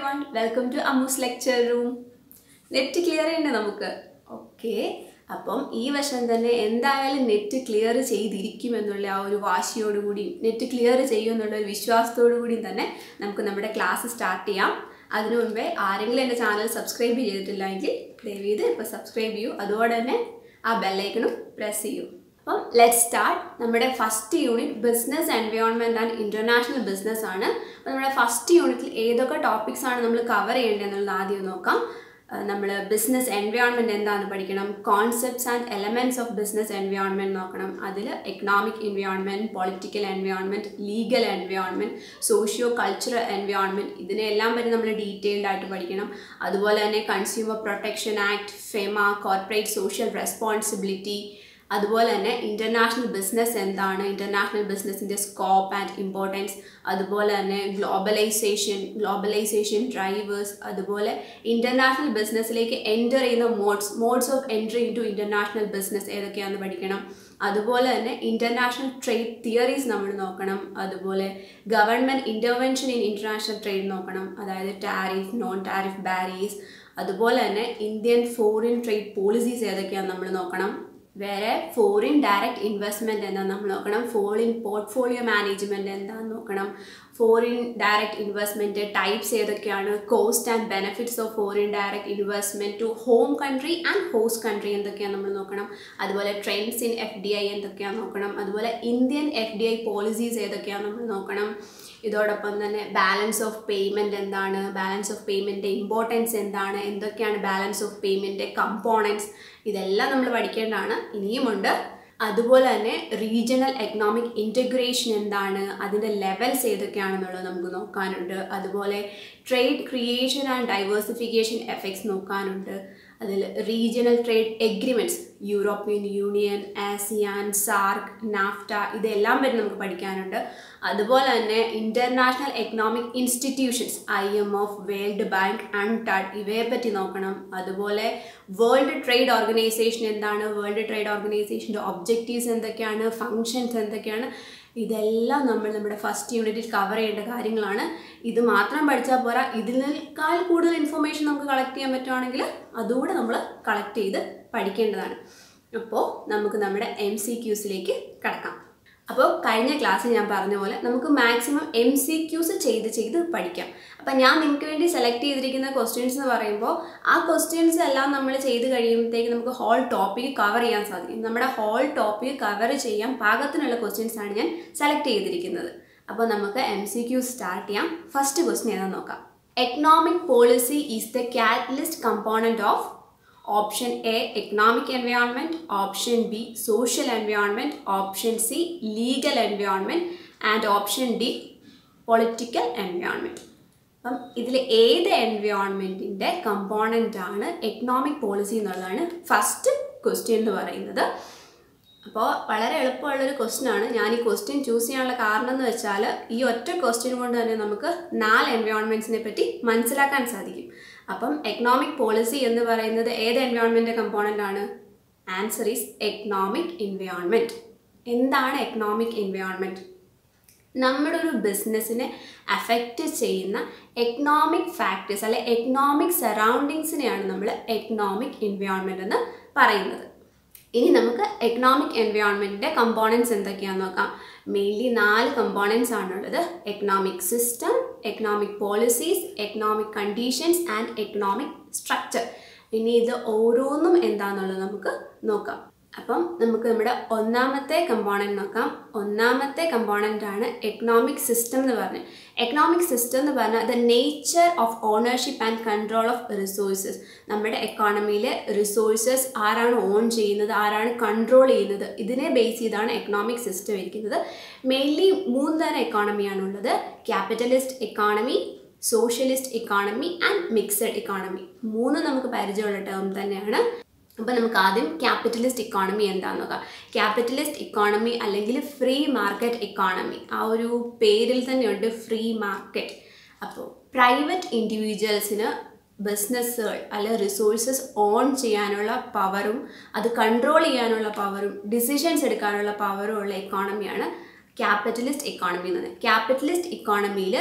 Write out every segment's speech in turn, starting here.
one welcome to Ammu's lecture room net clear ചെയ്യണ്ടേ നമുക്ക് okay അപ്പം ഈ വർഷം തന്നെ എന്തായാലും നെറ്റ് ക്ലിയർ ചെയ്തിരിക്കും എന്നുള്ള ആ ഒരു വാശിയോടുകൂടിയും നെറ്റ് ക്ലിയർ ചെയ്യും എന്നുള്ള ഒരു വിശ്വാസത്തോടു കൂടിയും തന്നെ നമുക്ക് നമ്മുടെ ക്ലാസ് സ്റ്റാർട്ട് ചെയ്യാം അതിനു മുമ്പേ ആരെങ്കിലും എൻ്റെ ചാനൽ സബ്സ്ക്രൈബ് ചെയ്തിട്ടില്ലെങ്കിൽ ദയവ് ചെയ്ത് ഇപ്പോൾ സബ്സ്ക്രൈബ് ചെയ്യൂ അതുപോലെ തന്നെ ആ ബെല്ലൈക്കണും പ്രസ് ചെയ്യൂ അപ്പം ലെറ്റ് സ്റ്റാർട്ട് നമ്മുടെ first unit business environment and international business ആണ് അപ്പോൾ നമ്മുടെ ഫസ്റ്റ് യൂണിറ്റിൽ ഏതൊക്കെ ടോപ്പിക്സ് ആണ് നമ്മൾ കവർ ചെയ്യേണ്ടത് എന്നുള്ളത് ആദ്യം നോക്കാം നമ്മൾ ബിസിനസ് എൻവയോൺമെൻറ്റ് എന്താണെന്ന് പഠിക്കണം concepts and elements of business environment നോക്കണം അതിൽ economic environment political environment legal environment socio cultural environment ഇതിനെല്ലാം പറ്റി നമ്മൾ ഡീറ്റെയിൽഡ് ആയിട്ട് പഠിക്കണം അതുപോലെ തന്നെ consumer protection act FEMA corporate social responsibility അതുപോലെ തന്നെ ഇൻ്റർനാഷണൽ ബിസിനസ് എന്താണ് ഇൻ്റർനാഷണൽ ബിസിനസ്സിൻ്റെ സ്കോപ്പ് ആൻഡ് ഇമ്പോർട്ടൻസ് അതുപോലെ തന്നെ ഗ്ലോബലൈസേഷൻ ഗ്ലോബലൈസേഷൻ ഡ്രൈവേഴ്സ് അതുപോലെ ഇൻ്റർനാഷണൽ ബിസിനസ്സിലേക്ക് എൻ്റർ ചെയ്യുന്ന modes modes of entry into international business ഏതൊക്കെയാണെന്ന് പഠിക്കണം അതുപോലെ തന്നെ ഇൻ്റർനാഷണൽ ട്രേഡ് തിയറീസ് നമ്മൾ നോക്കണം അതുപോലെ government intervention in international trade നോക്കണം അതായത് ടാരിഫ് നോൺ ടാരിഫ് ബാരീസ് അതുപോലെ തന്നെ ഇന്ത്യൻ ഫോറിൻ ട്രേഡ് പോളിസീസ് ഏതൊക്കെയാണെന്ന് നമ്മൾ നോക്കണം വേറെ ഫോറിൻ ഡയറക്റ്റ് ഇൻവെസ്റ്റ്മെൻറ്റ് എന്താ നമ്മൾ നോക്കണം ഫോറിൻ പോർട്ട്ഫോളിയോ മാനേജ്മെൻറ്റ് എന്താന്ന് നോക്കണം ഫോറിൻ ഡയറക്റ്റ് ഇൻവെസ്റ്റ്മെൻറ്റ് ടൈപ്സ് ഏതൊക്കെയാണ് cost and benefits of foreign direct investment to home country and host country എന്തൊക്കെയാണ് നമ്മൾ നോക്കണം അതുപോലെ trends in F D I എന്തൊക്കെയാണ് നോക്കണം അതുപോലെ Indian F D I policies ഏതൊക്കെയാണ് നമ്മൾ നോക്കണം ഇതോടൊപ്പം തന്നെ ബാലൻസ് ഓഫ് പേയ്മെൻറ്റ് എന്താണ് ബാലൻസ് ഓഫ് പേയ്മെൻറ്റ് ഇമ്പോർട്ടൻസ് എന്താണ് എന്തൊക്കെയാണ് ബാലൻസ് ഓഫ് പേയ്മെൻറ്റ് കമ്പോണൻസ് ഇതെല്ലാം നമ്മൾ പഠിക്കേണ്ടതാണ് ഇനിയുമുണ്ട് അതുപോലെ തന്നെ റീജിയണൽ എക്കണോമിക് ഇൻറ്റഗ്രേഷൻ എന്താണ് അതിൻ്റെ ലെവൽസ് ഏതൊക്കെയാണെന്നുള്ളത് നമുക്ക് നോക്കാനുണ്ട് അതുപോലെ trade creation and diversification effects നോക്കാനുണ്ട് അതിൽ regional trade agreements European Union ASEAN SAARC NAFTA ഇതെല്ലാം പറ്റി നമുക്ക് പഠിക്കാനുണ്ട് അതുപോലെ തന്നെ international economic institutions I M F World Bank UNCTAD ഇവയെ പറ്റി നോക്കണം അതുപോലെ വേൾഡ് ട്രേഡ് ഓർഗനൈസേഷൻ എന്താണ് വേൾഡ് ട്രേഡ് ഓർഗനൈസേഷൻ്റെ ഒബ്ജക്റ്റീവ്സ് എന്തൊക്കെയാണ് ഫങ്ഷൻസ് എന്തൊക്കെയാണ് ഇതെല്ലാം നമ്മൾ നമ്മുടെ ഫസ്റ്റ് യൂണിറ്റിൽ കവർ ചെയ്യേണ്ട കാര്യങ്ങളാണ് ഇത് മാത്രം പഠിച്ചാൽ പോരാ ഇതിനേക്കാൾ കൂടുതൽ ഇൻഫർമേഷൻ നമുക്ക് കളക്ട് ചെയ്യാൻ പറ്റുവാണെങ്കിൽ അതുകൂടെ നമ്മൾ കളക്ട് ചെയ്ത് പഠിക്കേണ്ടതാണ് അപ്പോൾ നമുക്ക് നമ്മുടെ എം സി ക്യൂസിലേക്ക് കടക്കാം അപ്പോൾ കഴിഞ്ഞ ക്ലാസ്സിൽ ഞാൻ പറഞ്ഞ പോലെ നമുക്ക് മാക്സിമം എം സി ക്യൂസ് ചെയ്ത് ചെയ്ത് പഠിക്കാം അപ്പം ഞാൻ നിങ്ങൾക്ക് വേണ്ടി സെലക്ട് ചെയ്തിരിക്കുന്ന ക്വസ്റ്റ്യൻസ് എന്ന് പറയുമ്പോൾ ആ ക്വസ്റ്റ്യൻസ് എല്ലാം നമ്മൾ ചെയ്ത് കഴിയുമ്പോഴത്തേക്ക് നമുക്ക് ഹോൾ ടോപ്പിക് കവർ ചെയ്യാൻ സാധിക്കും നമ്മുടെ ഹോൾ ടോപ്പിക് കവർ ചെയ്യാൻ പാകത്തിനുള്ള ക്വസ്റ്റ്യൻസ് ആണ് ഞാൻ സെലക്ട് ചെയ്തിരിക്കുന്നത് അപ്പോൾ നമുക്ക് എം സി ക്യൂ സ്റ്റാർട്ട് ചെയ്യാം ഫസ്റ്റ് ക്വസ്റ്റ്യൻ ഏതാണെന്ന് നോക്കാം economic policy is the catalyst component of option A economic environment option B social environment option C legal environment and option D political environment അപ്പം ഇതിൽ ഏത് എൻവയോൺമെൻറ്റിൻ്റെ കമ്പോണൻ്റ് ആണ് economic policy എന്നുള്ളതാണ് first question എന്ന് പറയുന്നത് അപ്പോൾ വളരെ എളുപ്പമുള്ളൊരു ക്വസ്റ്റ്യൻ ആണ് ഞാൻ ഈ ക്വസ്റ്റ്യൻ ചൂസ് ചെയ്യാനുള്ള കാരണം എന്ന് വെച്ചാൽ ഈ ഒറ്റ ക്വസ്റ്റ്യൻ കൊണ്ട് തന്നെ നമുക്ക് നാല് എൻവയോൺമെൻറ്റ്സിനെ പറ്റി മനസ്സിലാക്കാൻ സാധിക്കും അപ്പം എക്കണോമിക് പോളിസി എന്ന് പറയുന്നത് ഏത് എൻവയോൺമെൻറ്റ് കമ്പോണൻ്റ് ആണ് ആൻസർ ഈസ് എക്കണോമിക് എൻവയോൺമെൻറ്റ് എന്താണ് എക്കണോമിക് എൻവയോൺമെൻറ്റ് നമ്മുടെ ഒരു ബിസിനസ്സിനെ അഫക്റ്റ് ചെയ്യുന്ന എക്കണോമിക് ഫാക്ടേഴ്സ് അല്ലെ എക്കണോമിക് സറൗണ്ടിങ്സിനെയാണ് നമ്മൾ എക്കണോമിക് എൻവയോൺമെൻറ്റ് എന്ന് പറയുന്നത് ഇനി നമുക്ക് എക്കണോമിക് എൻവയോൺമെൻറ്റിൻ്റെ കമ്പോണൻസ് എന്തൊക്കെയാണെന്ന് നോക്കാം മെയിൻലി നാല് കമ്പോണൻസ് ആണുള്ളത് economic system economic policies economic conditions and economic structure ഇനി ഇത് ഓരോന്നും എന്താണെന്നുള്ളത് നമുക്ക് നോക്കാം അപ്പം നമുക്ക് നമ്മുടെ ഒന്നാമത്തെ കമ്പോണൻറ്റ് നോക്കാം ഒന്നാമത്തെ കമ്പോണൻ്റ് ആണ് എക്കണോമിക് സിസ്റ്റം എന്ന് പറഞ്ഞത് എക്കണോമിക് സിസ്റ്റം എന്ന് പറഞ്ഞാൽ the nature of ownership and control of resources നമ്മുടെ എക്കോണമിയിലെ റിസോഴ്സസ് ആരാണ് ഓൺ ചെയ്യുന്നത് ആരാണ് കൺട്രോൾ ചെയ്യുന്നത് ഇതിനെ ബേസ് ചെയ്താണ് എക്കണോമിക് സിസ്റ്റം ഇരിക്കുന്നത് മെയിൻലി മൂന്ന് തരം എക്കോണമിയാണുള്ളത് capitalist economy socialist economy and mixed economy മൂന്ന് നമുക്ക് പരിചയമുള്ള ടേം തന്നെയാണ് അപ്പോൾ നമുക്ക് ആദ്യം ക്യാപിറ്റലിസ്റ്റ് ഇക്കോണമി എന്താണെന്ന് നോക്കാം ക്യാപിറ്റലിസ്റ്റ് ഇക്കോണമി അല്ലെങ്കിൽ ഫ്രീ മാർക്കറ്റ് ഇക്കോണമി ആ ഒരു പേരിൽ തന്നെയുണ്ട് ഫ്രീ മാർക്കറ്റ് അപ്പോൾ പ്രൈവറ്റ് ഇൻഡിവിജ്വൽസിന് ബിസിനസ്സുകൾ അല്ലെ റിസോഴ്സസ് ഓൺ ചെയ്യാനുള്ള പവറും അത് കൺട്രോൾ ചെയ്യാനുള്ള പവറും ഡിസിഷൻസ് എടുക്കാനുള്ള പവറും ഉള്ള എക്കോണമിയാണ് ക്യാപിറ്റലിസ്റ്റ് ഇക്കോണമി എന്ന് പറയുന്നത് ക്യാപിറ്റലിസ്റ്റ് ഇക്കോണമിയിൽ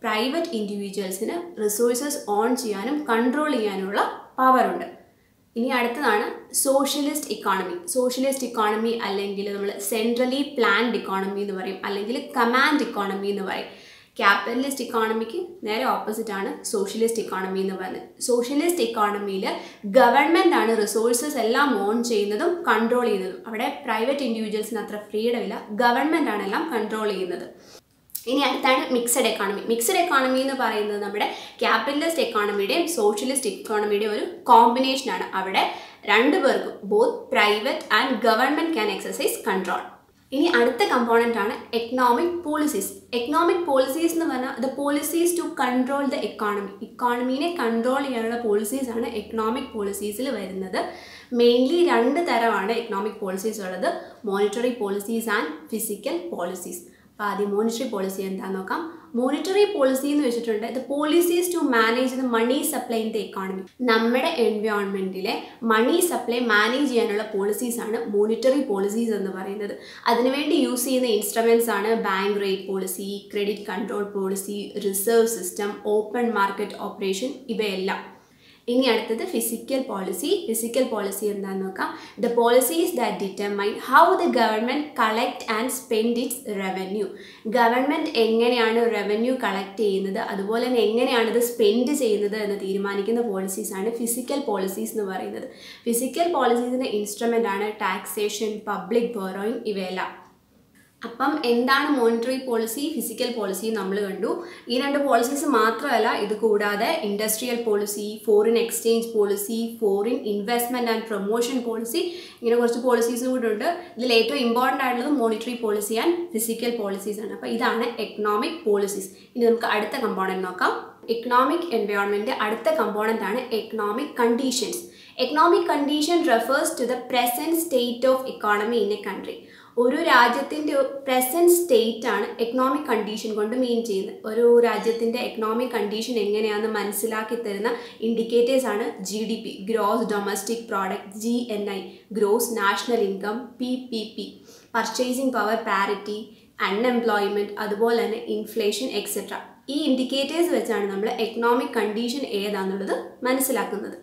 പ്രൈവറ്റ് ഇൻഡിവിജ്വൽസിന് റിസോഴ്സസ് ഓൺ ചെയ്യാനും കൺട്രോൾ ചെയ്യാനുള്ള പവറുണ്ട് ഇനി അടുത്തതാണ് സോഷ്യലിസ്റ്റ് ഇക്കോണമി സോഷ്യലിസ്റ്റ് ഇക്കോണമി അല്ലെങ്കിൽ നമ്മൾ സെൻട്രലി പ്ലാൻഡ് ഇക്കോണമി എന്ന് പറയും അല്ലെങ്കിൽ കമാൻഡ് ഇക്കോണമി എന്ന് പറയും ക്യാപിറ്റലിസ്റ്റ് ഇക്കോണമിക്ക് നേരെ ഓപ്പോസിറ്റ് ആണ് സോഷ്യലിസ്റ്റ് ഇക്കോണമി എന്ന് പറയുന്നത് സോഷ്യലിസ്റ്റ് ഇക്കോണമിയിൽ ഗവൺമെൻറ് ആണ് റിസോഴ്സസ് എല്ലാം ഓൺ ചെയ്യുന്നതും കൺട്രോൾ ചെയ്യുന്നതും അവിടെ പ്രൈവറ്റ് ഇൻഡിവിജ്വൽസിന് അത്ര ഫ്രീഡം ഇല്ല ഗവൺമെൻറ് ആണ് എല്ലാം കൺട്രോൾ ചെയ്യുന്നത് ഇനി അടുത്താണ് മിക്സഡ് എക്കോണമി മിക്സഡ് എക്കോണമി എന്ന് പറയുന്നത് നമ്മുടെ ക്യാപിറ്റലിസ്റ്റ് എക്കോണമിയുടെയും സോഷ്യലിസ്റ്റ് എക്കോണമിയുടെയും ഒരു കോമ്പിനേഷനാണ് അവിടെ രണ്ടു പേർക്കും both private and government can exercise control ഇനി അടുത്ത കമ്പോണൻ്റ് ആണ് എക്കണോമിക് പോളിസീസ് എക്കണോമിക് പോളിസീസ് എന്ന് പറഞ്ഞാൽ the policies to control the economy ഇക്കോണമീനെ കൺട്രോൾ ചെയ്യാനുള്ള പോളിസീസ് ആണ് എക്കണോമിക് പോളിസീസിൽ വരുന്നത് മെയിൻലി രണ്ട് തരമാണ് എക്കണോമിക് പോളിസീസ് ഉള്ളത് monetary policies and physical policies അപ്പോൾ ആദ്യം മോണിറ്ററി പോളിസി എന്താണെന്ന് നോക്കാം മോണിറ്ററി പോളിസി എന്ന് വെച്ചിട്ടുണ്ട് the policies to manage the money supply in the economy നമ്മുടെ എൻവയോൺമെൻറ്റിലെ മണി സപ്ലൈ മാനേജ് ചെയ്യാനുള്ള പോളിസീസ് ആണ് മോണിറ്ററി പോളിസീസ് എന്ന് പറയുന്നത് അതിനുവേണ്ടി യൂസ് ചെയ്യുന്ന ഇൻസ്ട്രുമെൻറ്റ്സ് ആണ് bank rate policy credit control policy reserve system open market operation ഇവയെല്ലാം ഇനി അടുത്തത് ഫിസിക്കൽ പോളിസി ഫിസിക്കൽ പോളിസി എന്താണെന്ന് നോക്കാം the policies that determine how the government collect and spend its revenue government എങ്ങനെയാണ് റവന്യൂ കളക്ട് ചെയ്യുന്നത് അതുപോലെ തന്നെ എങ്ങനെയാണ് ഇത് സ്പെൻഡ് ചെയ്യുന്നത് എന്ന് തീരുമാനിക്കുന്ന പോളിസീസാണ് ഫിസിക്കൽ പോളിസീസ് എന്ന് പറയുന്നത് ഫിസിക്കൽ പോളിസീസിൻ്റെ ഇൻസ്ട്രുമെൻ്റ് ആണ് ടാക്സേഷൻ പബ്ലിക് ബോറോയിങ് ഇവയെല്ലാം അപ്പം എന്താണ് മോണിറ്ററി പോളിസി ഫിസിക്കൽ പോളിസി നമ്മൾ കണ്ടു ഈ രണ്ട് പോളിസീസ് മാത്രമല്ല ഇത് കൂടാതെ industrial policy foreign exchange policy foreign investment and promotion policy ഇങ്ങനെ കുറച്ച് പോളിസീസ് കൂടെ ഉണ്ട് ഇതിൽ ഏറ്റവും ഇമ്പോർട്ടൻ്റ് ആയിട്ടുള്ളത് monetary policy and physical policies ആണ് അപ്പോൾ ഇതാണ് എക്കണോമിക് പോളിസീസ് ഇനി നമുക്ക് അടുത്ത കമ്പോണൻറ്റ് നോക്കാം എക്കണോമിക് എൻവയോൺമെൻറ്റ് അടുത്ത കമ്പോണൻ്റ് ആണ് economic conditions economic condition refers to the present state of economy in a country ഒരു രാജ്യത്തിൻ്റെ പ്രസൻറ്റ് സ്റ്റേറ്റ് ആണ് എക്കണോമിക് കണ്ടീഷൻ കൊണ്ട് മീൻ ചെയ്യുന്നത് ഒരു രാജ്യത്തിൻ്റെ എക്കണോമിക് കണ്ടീഷൻ എങ്ങനെയാണെന്ന് മനസ്സിലാക്കി തരുന്ന ഇൻഡിക്കേറ്റേഴ്സ് ആണ് G D P gross domestic product G N I gross national income P P P purchasing power parity unemployment അതുപോലെ തന്നെ ഇൻഫ്ലേഷൻ എക്സെട്ര ഈ ഇൻഡിക്കേറ്റേഴ്സ് വെച്ചാണ് നമ്മൾ എക്കണോമിക് കണ്ടീഷൻ ഏതാണെന്നുള്ളത് മനസ്സിലാക്കുന്നത്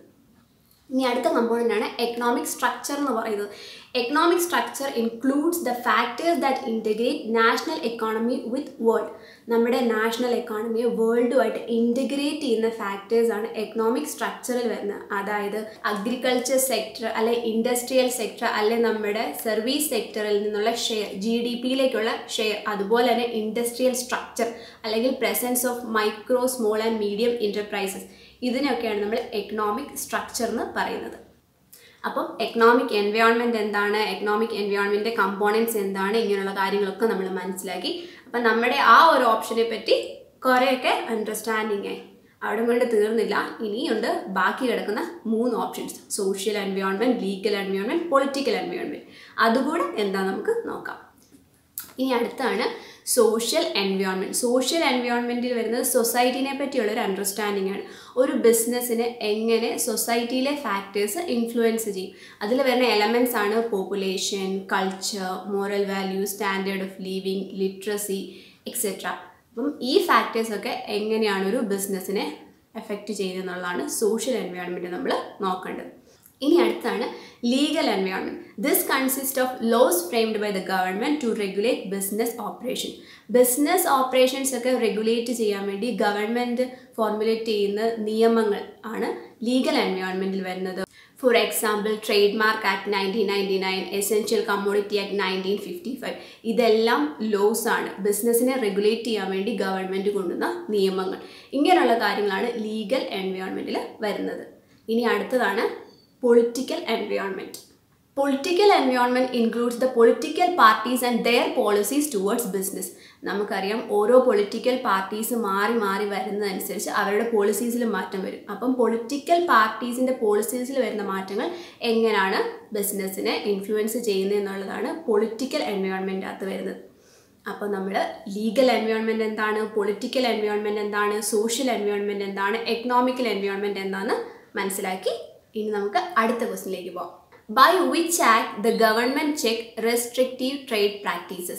ഇനി അടുത്ത കമ്പോണൻ്റ് ആണ് എക്കണോമിക് സ്ട്രക്ചർ എന്ന് പറയുന്നത് economic structure includes the factors that integrate national economy with world നമ്മുടെ നാഷണൽ എക്കോണമിയെ വേൾഡുമായിട്ട് ഇൻറ്റഗ്രേറ്റ് ചെയ്യുന്ന ഫാക്ടേഴ്സ് ആണ് എക്കണോമിക് സ്ട്രക്ചറിൽ വരുന്നത് അതായത് അഗ്രികൾച്ചർ സെക്ടർ അല്ലെ ഇൻഡസ്ട്രിയൽ സെക്ടർ അല്ലെ നമ്മുടെ സർവീസ് സെക്ടറിൽ നിന്നുള്ള ഷെയർ ജി ഡി പിയിലേക്കുള്ള ഷെയർ അതുപോലെ തന്നെ ഇൻഡസ്ട്രിയൽ സ്ട്രക്ചർ അല്ലെങ്കിൽ presence of micro small and medium enterprises ഇതിനൊക്കെയാണ് നമ്മൾ എക്കണോമിക് സ്ട്രക്ചർ എന്ന് പറയുന്നത് അപ്പം എക്കണോമിക് എൻവയോൺമെൻറ്റ് എന്താണ് എക്കണോമിക് എൻവയോൺമെൻറ്റിൻ്റെ കമ്പോണൻസ് എന്താണ് ഇങ്ങനെയുള്ള കാര്യങ്ങളൊക്കെ നമ്മൾ മനസ്സിലാക്കി അപ്പം നമ്മുടെ ആ ഒരു ഓപ്ഷനെ പറ്റി കുറേയൊക്കെ അണ്ടർസ്റ്റാൻഡിങ് ആയി അവിടെ കൊണ്ട് തീർന്നില്ല ഇനിയുണ്ട് ബാക്കി കിടക്കുന്ന മൂന്ന് options social environment legal environment political environment അതുകൂടെ എന്താ നമുക്ക് നോക്കാം ഇനി അടുത്താണ് സോഷ്യൽ എൻവയോൺമെൻറ്റ് സോഷ്യൽ എൻവയോൺമെൻറ്റിൽ വരുന്നത് സൊസൈറ്റിനെ പറ്റിയുള്ള ഒരു അണ്ടർസ്റ്റാൻഡിംഗ് ആണ് ഒരു ബിസിനസ്സിന് എങ്ങനെ സൊസൈറ്റിയിലെ ഫാക്ടേഴ്സ് ഇൻഫ്ലുവൻസ് ചെയ്യും അതിൽ വരുന്ന എലമെൻറ്റ്സ് ആണ് population culture moral value standard of living literacy etcetera അപ്പം ഈ ഫാക്ടേഴ്സൊക്കെ എങ്ങനെയാണ് ഒരു ബിസിനസ്സിനെ എഫക്റ്റ് ചെയ്യുന്നതെന്നുള്ളതാണ് സോഷ്യൽ എൻവയോൺമെൻറ്റ് നമ്മൾ നോക്കേണ്ടത് ഇനി അടുത്താണ് legal environment this consist of laws framed by the government to regulate business operation business operations ഒക്കെ റെഗുലേറ്റ് ചെയ്യാൻ വേണ്ടി ഗവൺമെൻറ് ഫോർമുലേറ്റ് ചെയ്യുന്ന നിയമങ്ങൾ ആണ് ലീഗൽ എൻവയോൺമെൻറ്റിൽ വരുന്നത് for example trade mark act nineteen ninety nine essential commodity act nineteen fifty five ഇതെല്ലാം laws ആണ് ബിസിനസ്സിനെ റെഗുലേറ്റ് ചെയ്യാൻ വേണ്ടി ഗവൺമെൻറ് കൊണ്ടുവന്ന നിയമങ്ങൾ ഇങ്ങനെയുള്ള കാര്യങ്ങളാണ് ലീഗൽ എൻവയോൺമെൻറ്റിൽ വരുന്നത് ഇനി അടുത്തതാണ് political environment political environment includes the political parties and their policies towards business നമുക്കറിയാം ഓരോ പൊളിറ്റിക്കൽ പാർട്ടീസ് മാറി മാറി വരുന്നതനുസരിച്ച് അവരുടെ പോളിസീസിൽ മാറ്റം വരും അപ്പം പൊളിറ്റിക്കൽ പാർട്ടീസിൻ്റെ പോളിസീസിൽ വരുന്ന മാറ്റങ്ങൾ എങ്ങനെയാണ് ബിസിനസ്സിനെ ഇൻഫ്ലുവൻസ് ചെയ്യുന്നത് എന്നുള്ളതാണ് പൊളിറ്റിക്കൽ എൻവയോൺമെൻറ്റിനകത്ത് വരുന്നത് അപ്പോൾ നമ്മൾ ലീഗൽ എൻവയോൺമെൻറ്റ് എന്താണ് പൊളിറ്റിക്കൽ എൻവയോൺമെൻറ്റ് എന്താണ് സോഷ്യൽ എൻവയോൺമെൻറ്റ് എന്താണ് എക്കണോമിക്കൽ എൻവയോൺമെൻറ്റ് എന്താണെന്ന് മനസ്സിലാക്കി ഇനി നമുക്ക് അടുത്ത ക്വസ്റ്റിനിലേക്ക് പോകാം by which act the government check restrictive trade practices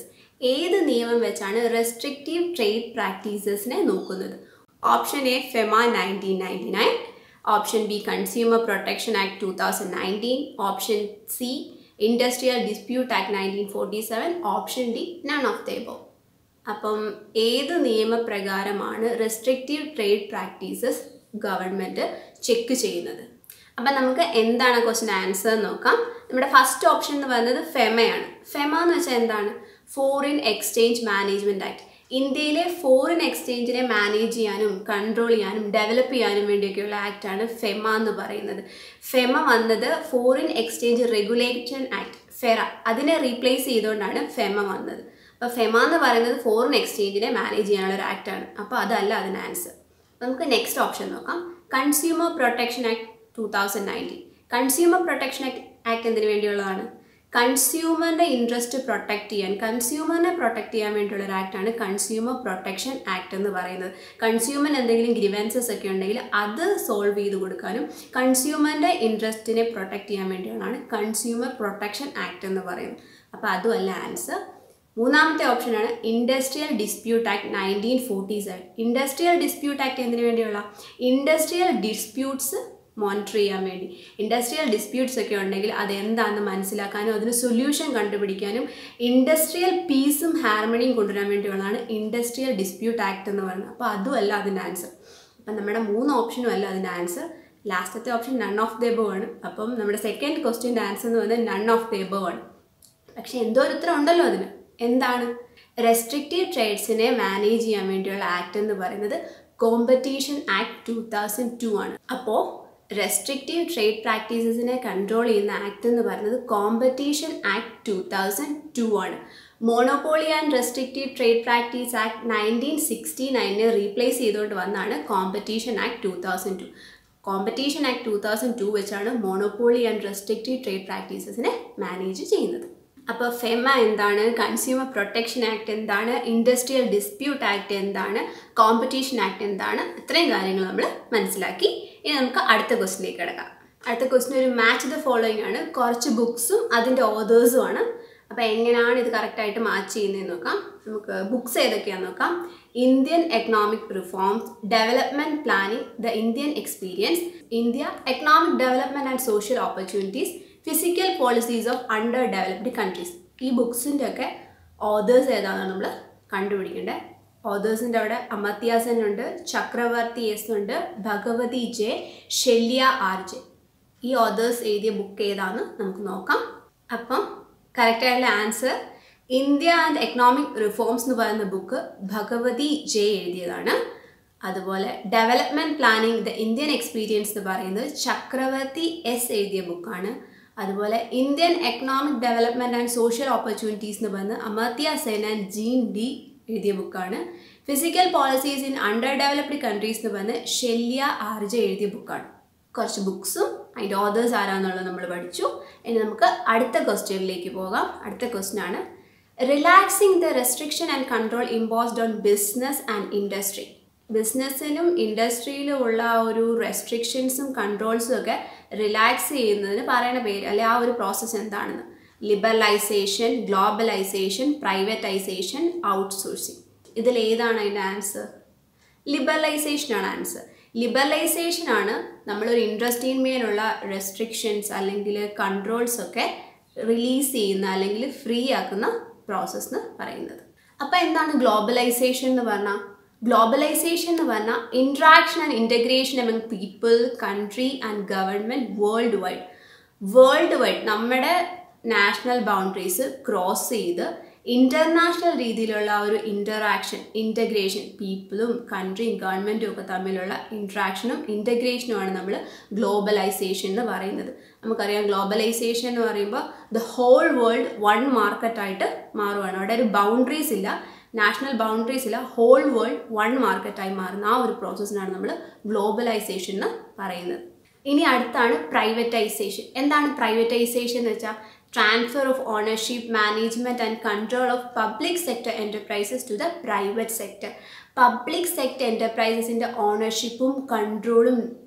ഏത് നിയമം വെച്ചാണ് റെസ്ട്രിക്റ്റീവ് ട്രേഡ് പ്രാക്ടീസസിനെ നോക്കുന്നത് option A FEMA nineteen ninety nine option B consumer protection act two thousand nineteen option C industrial dispute act nineteen forty seven option D none of the above അപ്പം ഏത് നിയമപ്രകാരമാണ് restrictive trade practices government check ചെയ്യുന്നത് അപ്പം നമുക്ക് എന്താണ് question answer നോക്കാം നമ്മുടെ first option എന്ന് പറയുന്നത് ഫെമയാണ് ഫെമ എന്ന് വെച്ചാൽ എന്താണ് ഫോറിൻ എക്സ്ചേഞ്ച് മാനേജ്മെൻറ്റ് ആക്ട് ഇന്ത്യയിലെ ഫോറിൻ എക്സ്ചേഞ്ചിനെ മാനേജ് ചെയ്യാനും കൺട്രോൾ ചെയ്യാനും ഡെവലപ്പ് ചെയ്യാനും വേണ്ടിയൊക്കെയുള്ള ആക്റ്റാണ് ഫെമ എന്ന് പറയുന്നത് ഫെമ വന്നത് foreign exchange regulation act FERA അതിനെ റീപ്ലേസ് ചെയ്തുകൊണ്ടാണ് ഫെമ വന്നത് അപ്പോൾ ഫെമ എന്ന് പറയുന്നത് ഫോറിൻ എക്സ്ചേഞ്ചിനെ മാനേജ് ചെയ്യാനുള്ള ഒരു ആക്റ്റാണ് അപ്പോൾ അതല്ല അതിന് ആൻസർ നമുക്ക് നെക്സ്റ്റ് ഓപ്ഷൻ നോക്കാം consumer protection act two thousand nineteen consumer protection act act എന്തിനു വേണ്ടിയുള്ളതാണ് കൺസ്യൂമറിൻ്റെ ഇൻട്രസ്റ്റ് പ്രൊട്ടക്ട് ചെയ്യാൻ കൺസ്യൂമറിനെ പ്രൊട്ടക്ട് ചെയ്യാൻ വേണ്ടിയുള്ള ഒരു ആക്ടാണ് കൺസ്യൂമർ പ്രൊട്ടക്ഷൻ ആക്ട് എന്ന് പറയുന്നത് കൺസ്യൂമറിന് എന്തെങ്കിലും ഗ്രിവൻസസ് ഒക്കെ ഉണ്ടെങ്കിൽ അത് സോൾവ് ചെയ്ത് കൊടുക്കാനും കൺസ്യൂമറിൻ്റെ ഇൻട്രസ്റ്റിനെ പ്രൊട്ടക്ട് ചെയ്യാൻ വേണ്ടിയുള്ളതാണ് കൺസ്യൂമർ പ്രൊട്ടക്ഷൻ ആക്ട് എന്ന് പറയുന്നത് അപ്പോൾ അതുമല്ല ആൻസർ മൂന്നാമത്തെ ഓപ്ഷനാണ് industrial dispute act nineteen forty seven industrial dispute act എന്തിനു വേണ്ടിയുള്ള ഇൻഡസ്ട്രിയൽ ഡിസ്പ്യൂട്ട്സ് മോണിറ്റർ ചെയ്യാൻ വേണ്ടി ഇൻഡസ്ട്രിയൽ ഡിസ്പ്യൂട്ട്സ് ഒക്കെ ഉണ്ടെങ്കിൽ അത് എന്താണെന്ന് മനസ്സിലാക്കാനും അതിന് സൊല്യൂഷൻ കണ്ടുപിടിക്കാനും ഇൻഡസ്ട്രിയൽ പീസും ഹാർമണിയും കൊണ്ടുവരാൻ വേണ്ടിയുള്ളതാണ് ഇൻഡസ്ട്രിയൽ ഡിസ്പ്യൂട്ട് ആക്ട് എന്ന് പറയുന്നത് അപ്പോൾ അതുമല്ല അതിൻ്റെ ആൻസർ അപ്പം നമ്മുടെ മൂന്ന് ഓപ്ഷനും അല്ല അതിൻ്റെ ആൻസർ ലാസ്റ്റത്തെ option none of the above ആണ് അപ്പം നമ്മുടെ സെക്കൻഡ് ക്വസ്റ്റ്യൻ്റെ ആൻസർ എന്ന് പറയുന്നത് നൺ ഓഫ് ദ എബോ ആണ് പക്ഷെ എന്തോ ഒരു ഉത്തരം ഉണ്ടല്ലോ അതിന് എന്താണ് റെസ്ട്രിക്റ്റീവ് ട്രേഡ്സിനെ മാനേജ് ചെയ്യാൻ വേണ്ടിയുള്ള ആക്ട് എന്ന് പറയുന്നത് competition act two thousand two ആണ് അപ്പോൾ റെസ്ട്രിക്റ്റീവ് ട്രേഡ് പ്രാക്ടീസസിനെ കൺട്രോൾ ചെയ്യുന്ന ആക്ട് എന്ന് പറയുന്നത് competition act two thousand two ആണ് monopoly and restrictive trade practice act nineteen sixty നയനെ റീപ്ലേസ് ചെയ്തുകൊണ്ട് വന്നാണ് competition act two thousand two competition act two thousand two വെച്ചാണ് മോണോപോളി ആൻഡ് റെസ്ട്രിക്റ്റീവ് ട്രേഡ് പ്രാക്ടീസസിനെ മാനേജ് ചെയ്യുന്നത് അപ്പോൾ ഫെമ എന്താണ് കൺസ്യൂമർ പ്രൊട്ടക്ഷൻ ആക്ട് എന്താണ് ഇൻഡസ്ട്രിയൽ ഡിസ്പ്യൂട്ട് ആക്ട് എന്താണ് കോമ്പറ്റീഷൻ ആക്ട് എന്താണ് ഇത്രയും കാര്യങ്ങൾ നമ്മൾ മനസ്സിലാക്കി ഇനി നമുക്ക് അടുത്ത ക്വസ്റ്റിലേക്ക് കിടക്കാം അടുത്ത ക്വസ്റ്റിൻ ഒരു മാച്ച് ദ ഫോളോയിങ് ആണ് കുറച്ച് ബുക്സും അതിൻ്റെ ഓതേഴ്സും ആണ് അപ്പോൾ എങ്ങനെയാണ് ഇത് കറക്റ്റായിട്ട് മാച്ച് ചെയ്യുന്നതെന്ന് നോക്കാം നമുക്ക് ബുക്സ് ഏതൊക്കെയാണെന്ന് നോക്കാം Indian economic reforms development planning the Indian experience India economic development and social opportunities physical policies of under developed countries ഈ ബുക്സിൻ്റെ ഒക്കെ ഓതേഴ്സ് ഏതാണെന്ന് നമ്മൾ കണ്ടുപിടിക്കേണ്ടത് ഓതേഴ്സിൻ്റെ അവിടെ അമർത്യ സെൻ ഉണ്ട് ചക്രവർത്തി എസ് ഉണ്ട് Bhagwati J Chelliah R J ഈ ഓതേഴ്സ് എഴുതിയ ബുക്ക് ഏതാണെന്ന് നമുക്ക് നോക്കാം അപ്പം കറക്റ്റായിട്ടുള്ള answer India and economic reforms എന്ന് പറയുന്ന ബുക്ക് ഭഗവതി ജെ എഴുതിയതാണ് അതുപോലെ development planning the Indian experience എന്ന് പറയുന്നത് ചക്രവർത്തി എസ് എഴുതിയ ബുക്കാണ് അതുപോലെ Indian economic development and social opportunities എന്ന് പറയുന്നത് Amartya Sen and Jean D എഴുതിയ ബുക്കാണ് physical policies in under developed countries എന്ന് പറയുന്നത് ഷെല്യ ആർജ എഴുതിയ ബുക്കാണ് കുറച്ച് ബുക്സും അതിൻ്റെ ഓതേഴ്സ് ആരാന്നുള്ളത് നമ്മൾ പഠിച്ചു ഇനി നമുക്ക് അടുത്ത ക്വസ്റ്റ്യനിലേക്ക് പോകാം അടുത്ത ക്വസ്റ്റ്യൻ ആണ് relaxing the restriction and control imposed on business and industry ബിസിനസ്സിനും ഇൻഡസ്ട്രിയിലും ഉള്ള ആ ഒരു റെസ്ട്രിക്ഷൻസും കൺട്രോൾസും ഒക്കെ റിലാക്സ് ചെയ്യുന്നതിന് പറയുന്ന പേര് അല്ലെ ആ ഒരു പ്രോസസ്സ് എന്താണെന്ന് ലിബറലൈസേഷൻ ഗ്ലോബലൈസേഷൻ പ്രൈവറ്റൈസേഷൻ ഔട്ട്സോഴ്സിങ് ഇതിൽ ഏതാണ് അതിൻ്റെ ആൻസർ ലിബറലൈസേഷനാണ് ആൻസർ ലിബറലൈസേഷൻ ആണ് നമ്മളൊരു ഇൻഡസ്ട്രിന്മേലുള്ള റെസ്ട്രിക്ഷൻസ് അല്ലെങ്കിൽ കൺട്രോൾസ് ഒക്കെ റിലീസ് ചെയ്യുന്ന അല്ലെങ്കിൽ ഫ്രീ ആക്കുന്ന പ്രോസസ്സ് എന്ന് പറയുന്നത് അപ്പോൾ എന്താണ് ഗ്ലോബലൈസേഷൻ എന്ന് പറഞ്ഞാൽ ഗ്ലോബലൈസേഷൻ എന്ന് പറഞ്ഞാൽ interaction and integration among people country and government world wide world wide നമ്മുടെ നാഷണൽ ബൗണ്ടറീസ് ക്രോസ് ചെയ്ത് ഇൻ്റർനാഷണൽ രീതിയിലുള്ള ആ ഒരു ഇൻ്ററാക്ഷൻ ഇൻ്റഗ്രേഷൻ പീപ്പിളും കൺട്രിയും ഗവൺമെൻറ്റും ഒക്കെ തമ്മിലുള്ള ഇൻട്രാക്ഷനും ഇൻ്റഗ്രേഷനുമാണ് നമ്മൾ ഗ്ലോബലൈസേഷൻ എന്ന് പറയുന്നത് നമുക്കറിയാം ഗ്ലോബലൈസേഷൻ എന്ന് പറയുമ്പോൾ ദ ഹോൾ വേൾഡ് വൺ മാർക്കറ്റായിട്ട് മാറുകയാണ് അവിടെ ഒരു ബൗണ്ടറീസ് ഇല്ല നാഷണൽ ബൗണ്ടറീസ് ഇല്ല ഹോൾ വേൾഡ് വൺ മാർക്കറ്റായി മാറുന്ന ആ ഒരു പ്രോസസ്സിനാണ് നമ്മൾ ഗ്ലോബലൈസേഷൻ എന്ന് പറയുന്നത് ഇനി അടുത്താണ് പ്രൈവറ്റൈസേഷൻ എന്താണ് പ്രൈവറ്റൈസേഷൻ എന്ന് വെച്ചാൽ transfer of ownership management and control of public sector enterprises to the private sector public sector എൻ്റർപ്രൈസസിൻ്റെ ഓണർഷിപ്പും കൺട്രോളും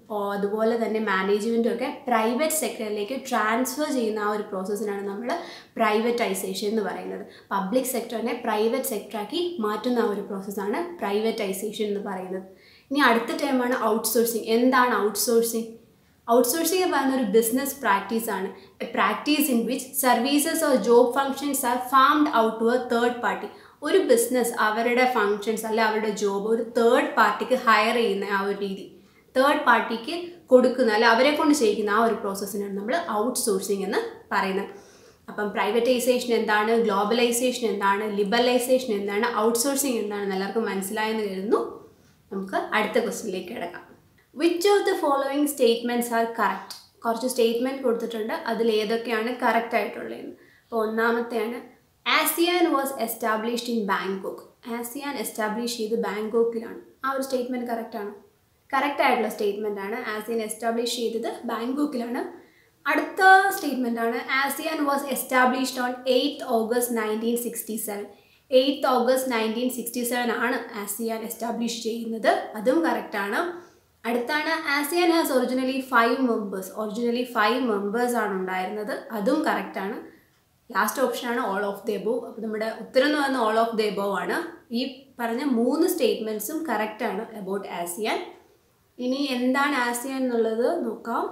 അതുപോലെ തന്നെ മാനേജ്മെൻറ്റും ഒക്കെ പ്രൈവറ്റ് സെക്ടറിലേക്ക് ട്രാൻസ്ഫർ ചെയ്യുന്ന ആ ഒരു പ്രോസസ്സിനാണ് നമ്മൾ പ്രൈവറ്റൈസേഷൻ എന്ന് പറയുന്നത് പബ്ലിക് സെക്ടറിനെ പ്രൈവറ്റ് സെക്ടറാക്കി മാറ്റുന്ന ആ ഒരു പ്രോസസ്സാണ് പ്രൈവറ്റൈസേഷൻ എന്ന് പറയുന്നത് ഇനി അടുത്ത ടൈമാണ് ഔട്ട്സോഴ്സിങ് എന്താണ് ഔട്ട്സോഴ്സിങ് ഔട്ട്സോഴ്സിംഗ് എന്ന് പറയുന്ന ഒരു ബിസിനസ് പ്രാക്ടീസ് ആണ് a practice in which services or job functions are farmed out to a third party ഒരു ബിസിനസ് അവരുടെ ഫങ്ഷൻസ് അല്ലെ അവരുടെ ജോബ് ഒരു തേർഡ് പാർട്ടിക്ക് ഹയർ ചെയ്യുന്ന ആ ഒരു രീതി തേർഡ് പാർട്ടിക്ക് കൊടുക്കുന്ന അല്ലെ അവരെ കൊണ്ട് ചെയ്യിക്കുന്ന ആ ഒരു പ്രോസസ്സിനാണ് നമ്മൾ ഔട്ട്സോഴ്സിംഗ് എന്ന് പറയുന്നത് അപ്പം പ്രൈവറ്റൈസേഷൻ എന്താണ് ഗ്ലോബലൈസേഷൻ എന്താണ് ലിബറലൈസേഷൻ എന്താണ് ഔട്ട്സോഴ്സിംഗ് എന്താണെന്ന് എല്ലാവർക്കും മനസ്സിലായെന്ന് കരുതുന്നു നമുക്ക് അടുത്ത ക്വസ്റ്റ്യനിലേക്ക് കിടക്കാം which of the following statements are correct കുറച്ച് സ്റ്റേറ്റ്മെൻറ്റ് കൊടുത്തിട്ടുണ്ട് അതിൽ ഏതൊക്കെയാണ് കറക്റ്റ് ആയിട്ടുള്ളതെന്ന് അപ്പോൾ ഒന്നാമത്തെയാണ് ASEAN was established in Bangkok ASEAN establish ചെയ്ത് ബാങ്കോക്കിലാണ് ആ ഒരു സ്റ്റേറ്റ്മെൻറ്റ് കറക്റ്റാണ് കറക്റ്റ് ആയിട്ടുള്ള സ്റ്റേറ്റ്മെൻ്റ് ആണ് ആസിയൻ എസ്റ്റാബ്ലിഷ് ചെയ്തത് ബാങ്കോക്കിലാണ് അടുത്ത സ്റ്റേറ്റ്മെൻ്റ് ആണ് ASEAN was established on eighth August nineteen sixty seven eighth August nineteen sixty seven ആണ് ആസിയാൻ എസ്റ്റാബ്ലിഷ് ചെയ്യുന്നത് അതും കറക്റ്റാണ് അടുത്താണ് ASEAN has originally five members originally five members ആണ് ഉണ്ടായിരുന്നത് അതും കറക്റ്റാണ് ലാസ്റ്റ് ഓപ്ഷനാണ് ഓൾ ഓഫ് ദ എബോവ് അപ്പോൾ നമ്മുടെ ഉത്തരം എന്ന് പറയുന്നത് ഓൾ ഓഫ് ദ എബോവ് ആണ് ഈ പറഞ്ഞ മൂന്ന് സ്റ്റേറ്റ്മെൻറ്റ്സും കറക്റ്റാണ് അബൌട്ട് ആസിയാൻ ഇനി എന്താണ് ആസിയാൻ എന്നുള്ളത് നോക്കാം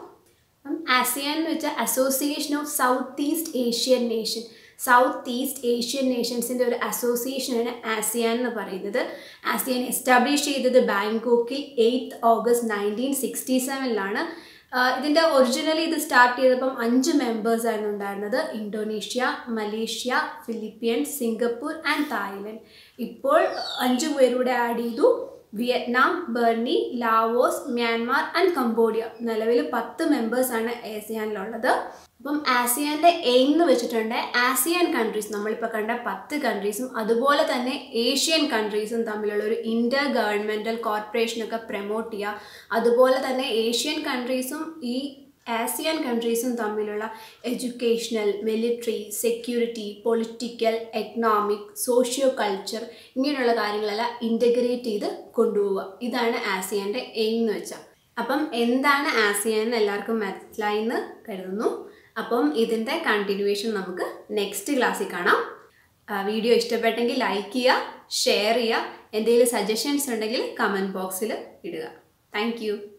ആസിയാൻ എന്ന് വെച്ചാൽ Association of South East Asian Nation South East Asian നേഷൻസിൻ്റെ ഒരു അസോസിയേഷനാണ് ആസിയാൻ എന്ന് പറയുന്നത് ആസിയാൻ എസ്റ്റാബ്ലിഷ് ചെയ്തത് ബാങ്കോക്കിൽ എയ്ത്ത് ഓഗസ്റ്റ് നയൻറ്റീൻ സിക്സ്റ്റി സെവനിലാണ് ഇതിൻ്റെ ഒറിജിനലി ഇത് സ്റ്റാർട്ട് ചെയ്തപ്പം അഞ്ച് മെമ്പേഴ്സ് ആയിരുന്നു ഉണ്ടായിരുന്നത് Indonesia Malaysia Philippines Singapore and Thailand ഇപ്പോൾ അഞ്ച് പേരൂടെ ആഡ് ചെയ്തു Vietnam Brunei Laos Myanmar and Cambodia നിലവിൽ പത്ത് മെമ്പേഴ്സാണ് ഏസിയാനിലുള്ളത് അപ്പം ആസിയാൻ്റെ എയിം എന്ന് വെച്ചിട്ടുണ്ട് ആസിയാൻ കൺട്രീസ് നമ്മളിപ്പോൾ കണ്ട പത്ത് കൺട്രീസും അതുപോലെ തന്നെ ഏഷ്യൻ കൺട്രീസും തമ്മിലുള്ള ഒരു ഇൻ്റർ ഗവൺമെൻറ്റൽ കോർപ്പറേഷനൊക്കെ പ്രൊമോട്ട് ചെയ്യുക അതുപോലെ തന്നെ ഏഷ്യൻ കൺട്രീസും ഈ ആസിയാൻ കൺട്രീസും തമ്മിലുള്ള educational military security political economic socio culture ഇങ്ങനെയുള്ള കാര്യങ്ങളെല്ലാം ഇൻ്റഗ്രേറ്റ് ചെയ്ത് കൊണ്ടുപോവുക ഇതാണ് ആസിയാൻ്റെ എയിം എന്ന് വെച്ചാൽ അപ്പം എന്താണ് ആസിയാൻ എന്ന് എല്ലാവർക്കും മനസ്സിലായി എന്ന് കരുതുന്നു അപ്പം ഇതിൻ്റെ കണ്ടിന്യൂവേഷൻ നമുക്ക് നെക്സ്റ്റ് ക്ലാസ്സിൽ കാണാം വീഡിയോ ഇഷ്ടപ്പെട്ടെങ്കിൽ ലൈക്ക് ചെയ്യുക ഷെയർ ചെയ്യുക എന്തെങ്കിലും സജഷൻസ് ഉണ്ടെങ്കിൽ കമൻറ്റ് ബോക്സിൽ ഇടുക താങ്ക്